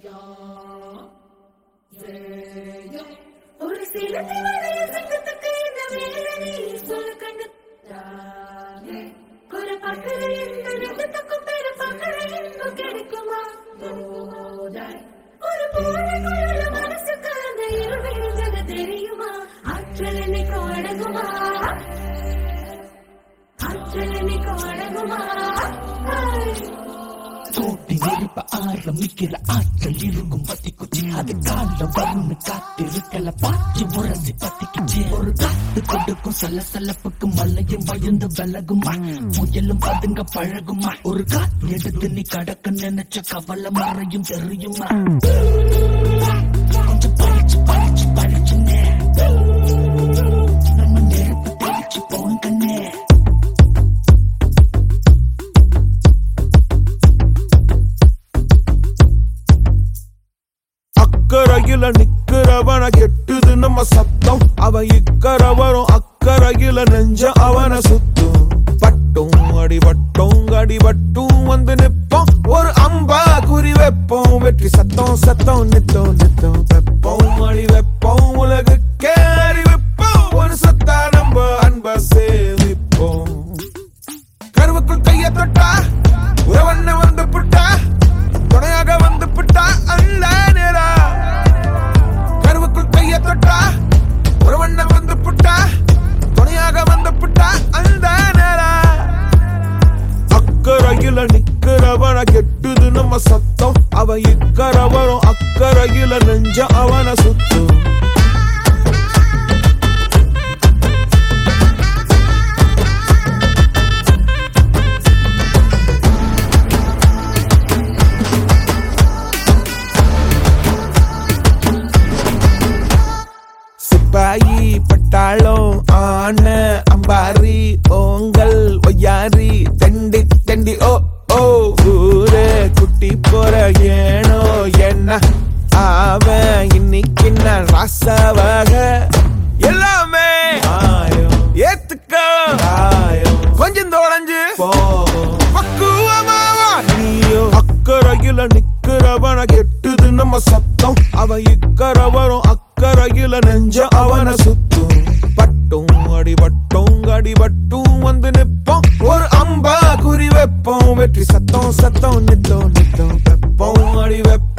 ஒரு சில தேவதைய சங்கத்துக்கு இந்த வேலனை சொல்ல கண்டு தானே குறை பார்க்கிற இந்த ரெண்டுத்துக்கும் பெரு பார்க்கிற இன்பம் கிடைக்குமா போதாய் ஒரு போல மனசுக்கு அந்த இருள் விழுந்தது தெரியுமா ஆற்றல் என்னைக்கும் அடங்குமா ஆற்றல் என்னைக்கும் அடங்குமா கோட்டி நெருப்ப ஆரம்பிக்கிற ஆற்றல் இருக்கும் பத்திக்குச்சு அது காலம் வரும்னு காத்திருக்கல பாய்ச்சி முரசி பத்திக்குச்சு ஒரு காத்து கொடுக்கும் சலசலப்புக்கு மலையும் பயந்து விலகுமா புயலும் பதுங்க பழகுமா ஒரு காத்து எடுத்து நீ கடக்க நினைச்ச கவலை மறையும் தெரியுமா கொஞ்சம் பழிச்சு பழிச்சு பழிச்சுனே நம்ம நெருப்பு தெளிச்சு போங்கண்ணே அக்கறையில நிக்கிறவன கெட்டுது நம்ம சத்தம் அவன் இக்கரை வரும் அக்கறையில நெஞ்ச அவன சுத்தும் பட்டும் அடிபட்டும் அடிபட்டும் வந்து நிப்போம் ஒரு அம்பா குறி வைப்போம் வெற்றி சத்தம் சத்தம் நித்தம் நித்தம் வெப்போம் அடி வைப்போம் உலகுக்கே அறிவிப்போம் ஒரு சத்தா நம்ம அன்ப சேமிப்போம் கருவுக்குள் கைய தொட்டா உறவண்ண வந்து புட்டா துணையாக வந்து புட்டா அல்ல நேரா கருவுக்குள் கைய தொட்டா உறவண்ண வந்து புட்டா துணையாக வந்து புட்டா அந்த நேரா அக்கறையில நிக்கிறவன கெட்டுது நம்ம சத்தம் அவன் இக்கரை வரும் அக்கறையில நெஞ்ச அவன சுத்தும் சிப்பாயி பட்டாளம் ஆன அம்பாரி ஓங்கல் ஒய்யாரி தெண்டி தெண்டி ஓ ஓ ஊரே குட்டி போற ஏனோ என்ன அவன் இன்னைக்கு நான் ராசவாக எல்லாமே ஏத்துக்க கொஞ்சம் தொலைஞ்சு பக்குவமாவா நீயோ அக்கறையில நிக்கிறவன கெட்டுது நம்ம சத்தம் அவன் இக்கரை வரும் அக்கறையில நெஞ்ச அவன சுத்தும் பட்டும் அடிபட்டும் அடிபட்டும் வந்து நிப்போம் ஒரு அம்பா குறி வைப்போம் வெற்றி சத்தம் சத்தம் நித்தம் நித்தம் வெப்போம் அடி வைப்போம்